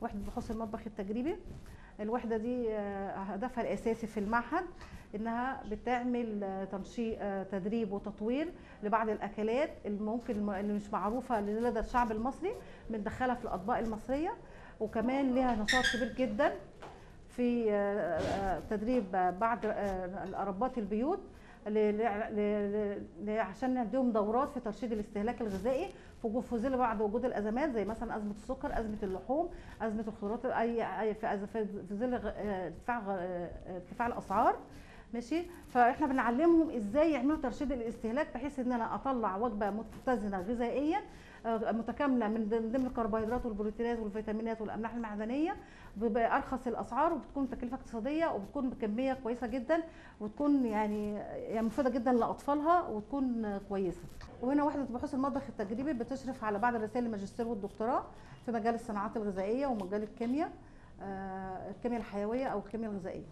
وحده بحوث المطبخ التجريبي الوحده دي آه، هدفها الاساسي في المعهد انها بتعمل آه، تنشيط آه، تدريب وتطوير لبعض الاكلات اللي ممكن الم- اللي مش معروفه لدى الشعب المصري بندخلها في الاطباق المصريه وكمان لها نشاط كبير جدا في آه، آه، تدريب آه، بعض آه، ربات البيوت ل- ل- ل- ل- عشان نديهم دورات في ترشيد الاستهلاك الغذائي في وجود- في ظل بعض وجود الازمات زي مثلا ازمه السكر ازمه اللحوم ازمه الخضروات اي اي في أز- في في ظل غ- آه، ارتفاع غ- آه، ارتفاع الاسعار ماشي فاحنا بنعلمهم ازاي يعملوا ترشيد الاستهلاك بحيث ان انا اطلع وجبه متزنه غذائيا آه، متكامله من ضمن ضمن الكربوهيدرات والبروتينات والفيتامينات والاملاح المعدنيه بارخص الاسعار وبتكون تكلفه اقتصاديه وبتكون بكميه كويسه جدا وتكون يعني يعني مفيده جدا لاطفالها وتكون كويسه وهنا وحده بحوث المطبخ التجريبي بتشرف على بعض رسائل الماجستير والدكتوراه في مجال الصناعات الغذائيه ومجال الكيمياء آه، الكيمياء الحيويه او الكيمياء الغذائيه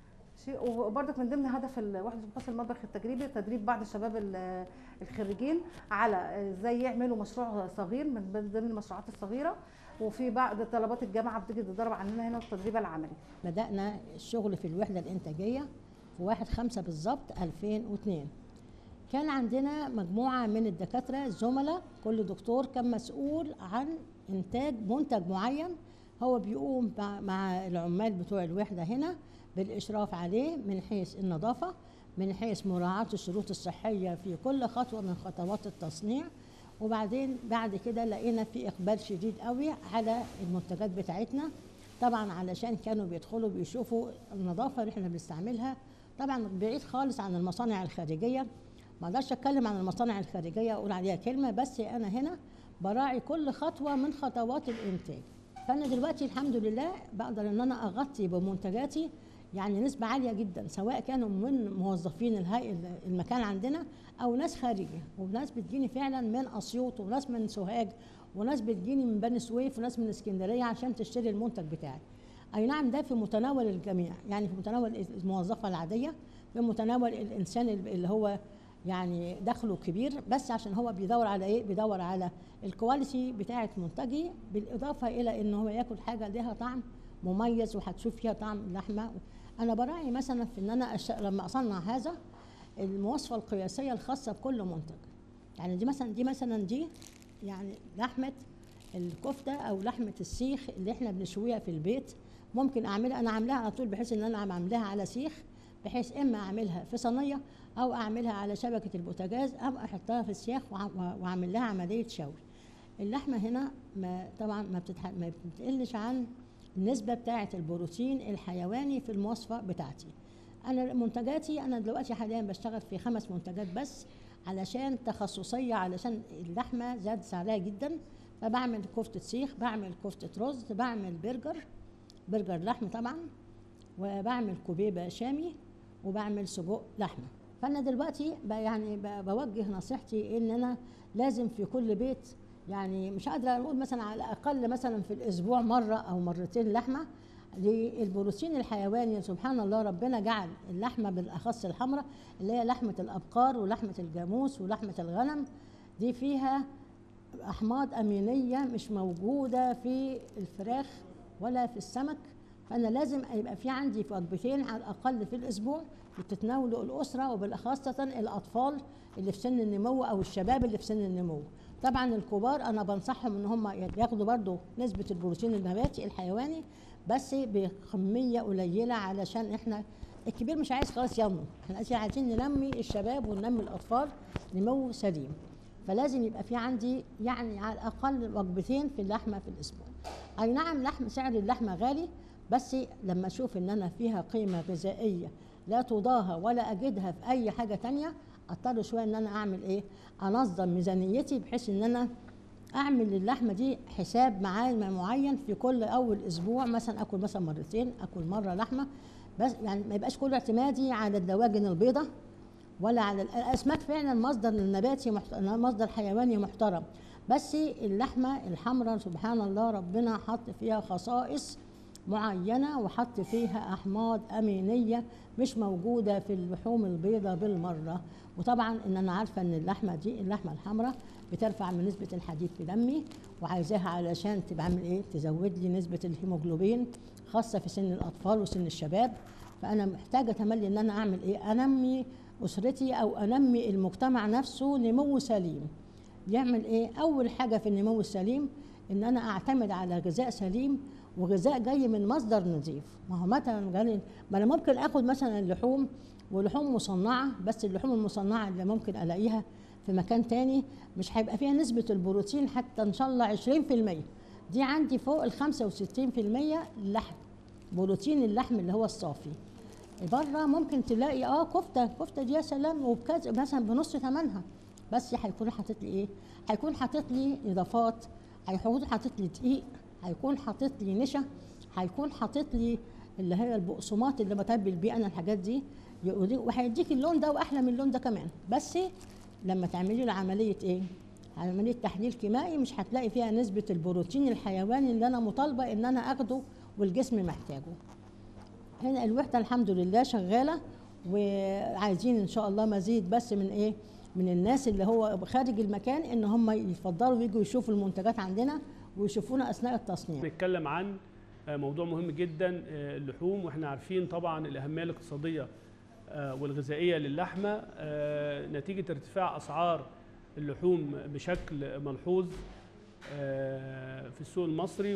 شيء وبرضك من ضمن هدف ال- وحده بحوث المطبخ التجريبي تدريب بعض الشباب ال- الخريجين على ازاي يعملوا مشروع صغير من ضمن المشروعات الصغيره وفي بعض طلبات الجامعه بتيجي تتدرب عندنا هنا التدريب العملي بدأنا الشغل في الوحدة الإنتاجية في واحد خمسة بالظبط 2002 كان عندنا مجموعة من الدكاترة زملاء كل دكتور كان مسؤول عن إنتاج منتج معين هو بيقوم مع- مع العمال بتوع الوحدة هنا بالإشراف عليه من حيث النظافة من حيث مراعاة الشروط الصحية في كل خطوة من خطوات التصنيع وبعدين بعد كده لقينا في إقبال شديد قوي على المنتجات بتاعتنا طبعا علشان كانوا بيدخلوا بيشوفوا النظافه اللي احنا بنستعملها طبعا بعيد خالص عن المصانع الخارجيه ما اقدرش اتكلم عن المصانع الخارجيه اقول عليها كلمه بس انا هنا براعي كل خطوه من خطوات الانتاج فانا دلوقتي الحمد لله بقدر ان انا اغطي بمنتجاتي يعني نسبة عالية جدا سواء كانوا من موظفين الهيئة المكان عندنا أو ناس خارجية وناس بتجيني فعلا من أسيوط وناس من سوهاج وناس بتجيني من بني سويف وناس من اسكندرية عشان تشتري المنتج بتاعي أي نعم ده في متناول الجميع يعني في متناول الموظفة العادية في متناول الإنسان اللي هو يعني دخله كبير بس عشان هو بيدور على ايه بيدور على الكواليتي بتاعه منتجي بالاضافه الى ان هو ياكل حاجه لها طعم مميز وهتشوف فيها طعم اللحمه انا براعي مثلا في ان انا أش... لما اصنع هذا المواصفه القياسيه الخاصه بكل منتج يعني دي مثلا دي مثلا دي يعني لحمه الكفته او لحمه السيخ اللي احنا بنشويها في البيت ممكن اعملها انا عاملاها على طول بحيث ان انا عاملاها على سيخ بحيث اما اعملها في صينيه او اعملها على شبكه البوتاجاز او احطها في السياخ وأع- واعمل لها عمليه شوي اللحمه هنا ما طبعا ما, بتتح... ما بتقلش عن النسبه بتاعه البروتين الحيواني في المواصفه بتاعتي انا منتجاتي انا دلوقتي حاليا بشتغل في خمس منتجات بس علشان تخصصيه علشان اللحمه زاد سعرها جدا فبعمل كفته سيخ بعمل كفته رز بعمل برجر برجر لحم طبعا وبعمل كوبيبه شامي وبعمل سجق لحمه فانا دلوقتي ب- يعني ب- بوجه نصيحتي ان انا لازم في كل بيت يعني مش قادره اقول مثلا على الاقل مثلا في الاسبوع مره او مرتين لحمه للبروتين الحيواني سبحان الله ربنا جعل اللحمه بالاخص الحمراء اللي هي لحمه الابقار ولحمه الجاموس ولحمه الغنم دي فيها احماض امينيه مش موجوده في الفراخ ولا في السمك فانا لازم يبقى في عندي في وجبتين على الاقل في الاسبوع بتتناولوا الاسره وبالاخص الاطفال اللي في سن النمو او الشباب اللي في سن النمو طبعا الكبار انا بنصحهم ان هم ياخدوا برضو نسبه البروتين النباتي الحيواني بس بكميه قليله علشان احنا الكبير مش عايز خلاص ينمو احنا عايزين ننمي الشباب وننمي الاطفال نمو سليم فلازم يبقى في عندي يعني على الاقل وجبتين في اللحمه في الاسبوع اي نعم لحم سعر اللحمه غالي بس لما اشوف ان انا فيها قيمه غذائيه لا تضاهى ولا اجدها في اي حاجه تانية اضطر شويه ان انا اعمل ايه انظم ميزانيتي بحيث ان انا اعمل للحمه دي حساب معين معين في كل اول اسبوع مثلا اكل مثلا مرتين اكل مره لحمه بس يعني ما يبقاش كل اعتمادي على الدواجن البيضاء ولا على الاسماك فعلا مصدر نباتي محت... مصدر حيواني محترم بس اللحمه الحمراء سبحان الله ربنا حط فيها خصائص معينه وحط فيها احماض امينيه مش موجوده في اللحوم البيضاء بالمره وطبعا ان انا عارفه ان اللحمه دي اللحمه الحمراء بترفع من نسبه الحديد في دمي وعايزاها علشان تبقى عامل ايه تزود لي نسبه الهيموجلوبين خاصه في سن الاطفال وسن الشباب فانا محتاجه تملي ان انا اعمل ايه انمي اسرتي او انمي المجتمع نفسه نمو سليم يعمل ايه اول حاجه في النمو السليم ان انا اعتمد على غذاء سليم وغذاء جاي من مصدر نظيف ما هو مثلا جاني ما انا ممكن اخد مثلا اللحوم ولحوم مصنعه بس اللحوم المصنعه اللي ممكن الاقيها في مكان تاني مش هيبقى فيها نسبه البروتين حتى ان شاء الله 20% دي عندي فوق ال 65% لحم بروتين اللحم اللي هو الصافي بره ممكن تلاقي اه كفته كفته دي يا سلام وبكذا مثلا بنص ثمنها بس هيكون حاطط لي ايه هيكون حاطط لي اضافات هيكون حاطط لي دقيق هيكون حاطط لي نشا هيكون حاطط لي اللي هي البقسماط اللي بتبل بيه انا الحاجات دي يقولي- وهيديك اللون ده واحلى من اللون ده كمان بس لما تعملي له عمليه ايه عمليه تحليل كيميائي مش هتلاقي فيها نسبه البروتين الحيواني اللي انا مطالبه ان انا اخده والجسم محتاجه هنا الوحده الحمد لله شغاله وعايزين ان شاء الله مزيد بس من ايه من الناس اللي هو خارج المكان ان هم يفضلوا يجوا يشوفوا المنتجات عندنا ويشوفونا اثناء التصنيع نتكلم عن آه، موضوع مهم جدا آه، اللحوم واحنا عارفين طبعا الاهميه الاقتصاديه آه، والغذائيه للحمه آه، نتيجه ارتفاع اسعار اللحوم بشكل ملحوظ آه، في السوق المصري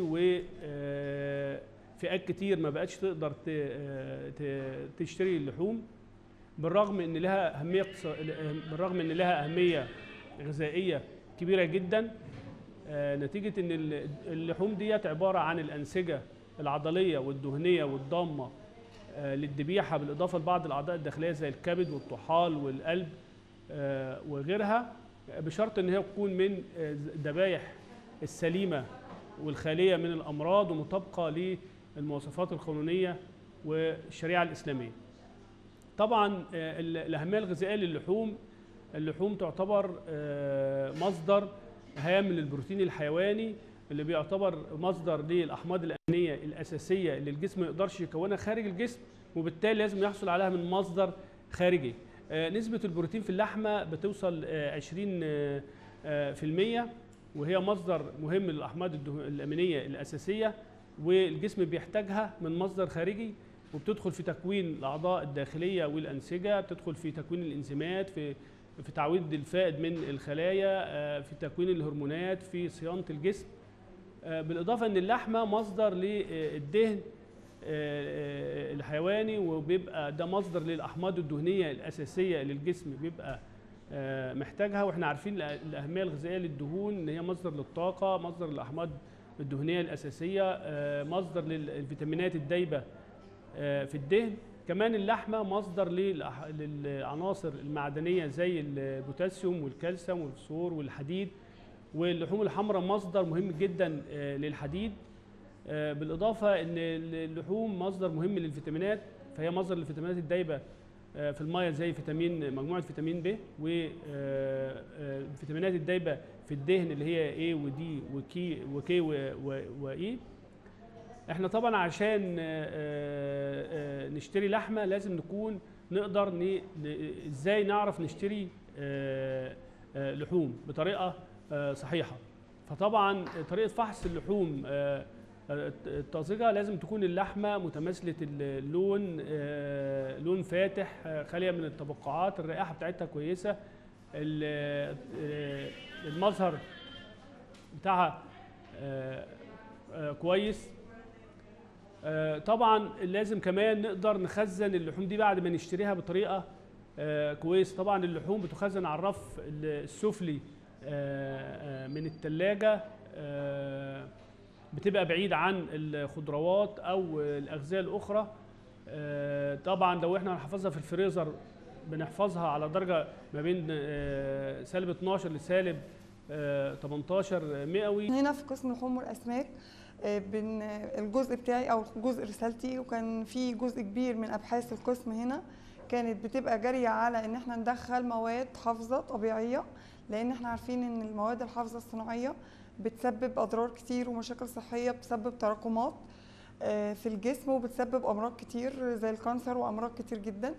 وفئات كتير ما بقتش تقدر ت- آه، ت- تشتري اللحوم بالرغم ان لها اهميه اقتص- بالرغم ان لها اهميه غذائيه كبيره جدا آه، نتيجه ان ال- اللحوم ديت عباره عن الانسجه العضليه والدهنيه والضامه آه، للذبيحه بالاضافه لبعض الاعضاء الداخليه زي الكبد والطحال والقلب آه، وغيرها آه، بشرط ان هي تكون من آه، الذبايح السليمه والخاليه من الامراض ومطابقه للمواصفات القانونيه والشريعه الاسلاميه. طبعا آه، ال- الاهميه الغذائيه للحوم اللحوم تعتبر آه، مصدر هام للبروتين الحيواني اللي بيعتبر مصدر للاحماض الامينيه الاساسيه اللي الجسم ما يقدرش يكونها خارج الجسم وبالتالي لازم يحصل عليها من مصدر خارجي آه، نسبه البروتين في اللحمه بتوصل آه، 20 آه، آه، في المية وهي مصدر مهم للاحماض الده- الامينيه الاساسيه والجسم بيحتاجها من مصدر خارجي وبتدخل في تكوين الاعضاء الداخليه والانسجه بتدخل في تكوين الانزيمات في في تعويض الفائد من الخلايا آه، في تكوين الهرمونات في صيانه الجسم آه، بالاضافه ان اللحمه مصدر للدهن آه، آه، الحيواني وبيبقى ده مصدر للاحماض الدهنيه الاساسيه اللي الجسم بيبقى آه، محتاجها واحنا عارفين الأ- الاهميه الغذائيه للدهون ان هي مصدر للطاقه مصدر للاحماض الدهنيه الاساسيه آه، مصدر للفيتامينات الدايبه آه، في الدهن كمان اللحمه مصدر للأح- للعناصر المعدنيه زي البوتاسيوم والكالسيوم والفوسفور والحديد واللحوم الحمراء مصدر مهم جدا آه، للحديد آه، بالاضافه ان اللحوم مصدر مهم للفيتامينات فهي مصدر للفيتامينات الدايبه آه، في الميه زي فيتامين مجموعه فيتامين ب والفيتامينات الدايبه في الدهن اللي هي A ودي وكي وكي واي احنا طبعا عشان آه، آه، نشتري لحمه لازم نكون نقدر ن- ن- ازاي نعرف نشتري آه، آه، لحوم بطريقه آه، صحيحه فطبعا طريقه فحص اللحوم آه، آه، الطازجه لازم تكون اللحمه متماثله اللون آه، لون فاتح آه، خاليه من التبقعات الرائحه بتاعتها كويسه ال- آه، المظهر بتاعها آه، آه، كويس آه، طبعا لازم كمان نقدر نخزن اللحوم دي بعد ما نشتريها بطريقه آه، كويس طبعا اللحوم بتخزن على الرف السفلي آه، آه، من الثلاجه بتبقى بعيد عن الخضروات او الاغذيه الاخرى آه، طبعا لو احنا هنحفظها في الفريزر بنحفظها على درجه ما بين آه، سالب 12 لسالب آه، 18 مئوي هنا في قسم اللحوم والاسماك آه، بن الجزء بتاعي او جزء رسالتي وكان في جزء كبير من ابحاث القسم هنا كانت بتبقى جاريه على ان احنا ندخل مواد حافظه طبيعيه لان احنا عارفين ان المواد الحافظه الصناعيه بتسبب اضرار كتير ومشاكل صحيه بتسبب تراكمات آه، في الجسم وبتسبب امراض كتير زي الكانسر وامراض كتير جدا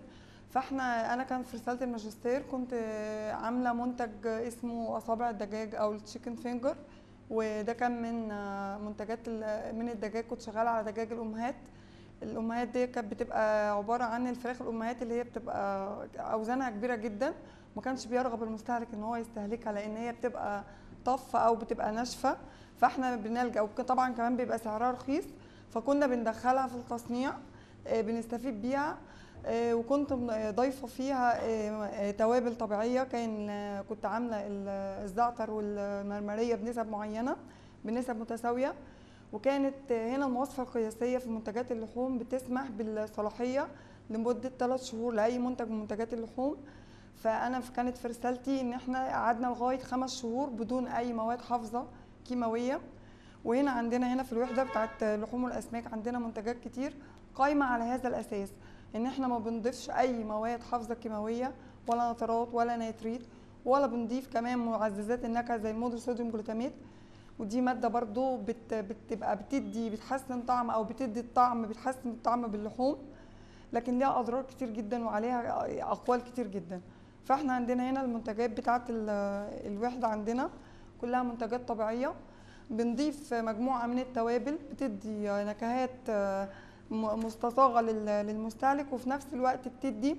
فاحنا انا كان في رساله الماجستير كنت آه، عامله منتج اسمه اصابع الدجاج او التشيكن فينجر وده كان من آه، منتجات ال- من الدجاج كنت شغاله على دجاج الامهات الامهات دي كانت بتبقى عباره عن الفراخ الامهات اللي هي بتبقى اوزانها كبيره جدا ما كانش بيرغب المستهلك ان هو يستهلكها لان هي بتبقى طفه او بتبقى ناشفه فاحنا بنلجا وطبعا كمان بيبقى سعرها رخيص فكنا بندخلها في التصنيع آه، بنستفيد بيها آه، وكنت م- ضايفه فيها آه، آه، توابل طبيعيه كان آه، كنت عامله ال- الزعتر والمرمريه بنسب معينه بنسب متساويه وكانت آه، هنا المواصفه القياسيه في منتجات اللحوم بتسمح بالصلاحيه لمده 3 شهور لاي منتج من منتجات اللحوم فانا في- كانت في رسالتي ان احنا قعدنا لغايه خمس شهور بدون اي مواد حافظه كيماويه وهنا عندنا هنا في الوحده بتاعت لحوم الاسماك عندنا منتجات كتير قايمه على هذا الاساس ان احنا ما بنضيفش اي مواد حافظه كيماويه ولا نترات ولا نيتريت ولا بنضيف كمان معززات النكهه زي المودوصوديوم جلوتاميت ودي ماده برضو بت بتبقى بتدي بتحسن طعم او بتدي الطعم بتحسن الطعم باللحوم لكن ليها اضرار كتير جدا وعليها اقوال كتير جدا فاحنا عندنا هنا المنتجات بتاعت ال- الوحده عندنا كلها منتجات طبيعيه بنضيف مجموعه من التوابل بتدي نكهات آه، م- مستصاغه لل- للمستهلك وفي نفس الوقت بتدي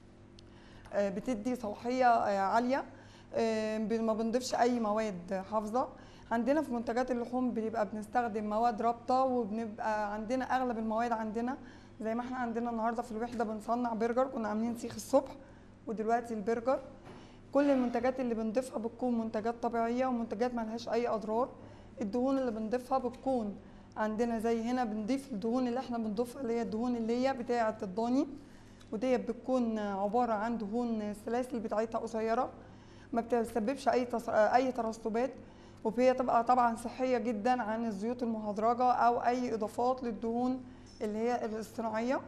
آه، بتدي صلاحيه آه، عاليه آه، ب- ما بنضيفش اي مواد حافظه عندنا في منتجات اللحوم بنبقى بنستخدم مواد رابطه وبنبقى عندنا اغلب المواد عندنا زي ما احنا عندنا النهارده في الوحده بنصنع برجر كنا عاملين سيخ الصبح ودلوقتي البرجر كل المنتجات اللي بنضيفها بتكون منتجات طبيعيه ومنتجات ملهاش اي اضرار الدهون اللي بنضيفها بتكون عندنا زي هنا بنضيف الدهون اللي احنا بنضيفها اللي هي الدهون اللي هي بتاعه الضاني وديت بتكون عباره عن دهون السلاسل بتاعتها قصيره ما بتسببش اي تص... اي ترسبات وهي تبقى طبعا صحيه جدا عن الزيوت المهدرجه او اي اضافات للدهون اللي هي الصناعيه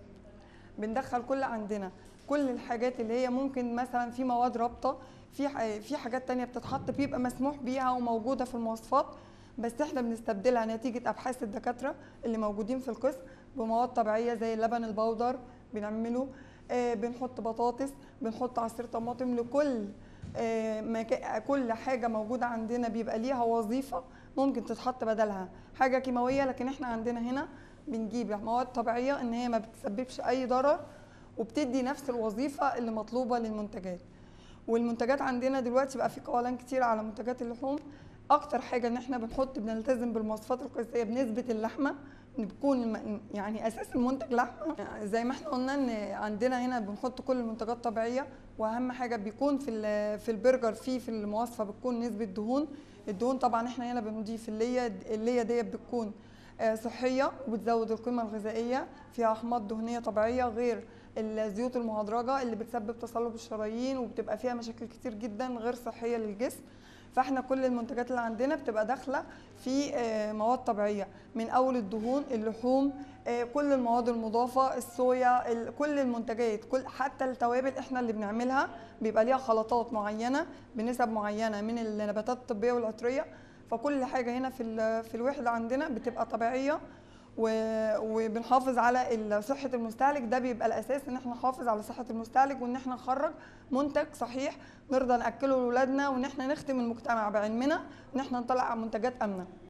بندخل كل عندنا كل الحاجات اللي هي ممكن مثلا في مواد رابطه في ح- في حاجات تانية بتتحط بيبقى مسموح بيها وموجوده في المواصفات بس احنا بنستبدلها نتيجه ابحاث الدكاتره اللي موجودين في القسم بمواد طبيعيه زي اللبن البودر بنعمله آه بنحط بطاطس بنحط عصير طماطم لكل آه مكا- كل حاجه موجوده عندنا بيبقى ليها وظيفه ممكن تتحط بدلها حاجه كيماويه لكن احنا عندنا هنا بنجيب مواد طبيعيه ان هي ما بتسببش اي ضرر وبتدي نفس الوظيفه اللي مطلوبه للمنتجات والمنتجات عندنا دلوقتي بقى في قوالين كتير على منتجات اللحوم اكتر حاجه ان احنا بنحط بنلتزم بالمواصفات القياسيه بنسبه اللحمه بتكون الم- يعني اساس المنتج لحمه زي ما احنا قلنا ان عندنا هنا بنحط كل المنتجات طبيعيه واهم حاجه بيكون في ال- في البرجر فيه في المواصفه بتكون نسبه دهون الدهون طبعا احنا هنا بنضيف اللي هي اللي هي ديت بتكون آه، صحيه وبتزود القيمه الغذائيه فيها احماض دهنيه طبيعيه غير الزيوت المهدرجه اللي بتسبب تصلب الشرايين وبتبقى فيها مشاكل كتير جدا غير صحيه للجسم فاحنا كل المنتجات اللي عندنا بتبقى داخله في آه، مواد طبيعيه من اول الدهون اللحوم آه، كل المواد المضافه الصويا ال- كل المنتجات كل حتى التوابل احنا اللي بنعملها بيبقى ليها خلطات معينه بنسب معينه من النباتات الطبيه والعطريه فكل حاجه هنا في ال- في الوحده عندنا بتبقى طبيعيه و- وبنحافظ على ال- صحه المستهلك ده بيبقى الاساس ان احنا نحافظ على صحه المستهلك وان احنا نخرج منتج صحيح نرضى ناكله لاولادنا وان احنا نخدم المجتمع بعلمنا ان احنا نطلع منتجات امنه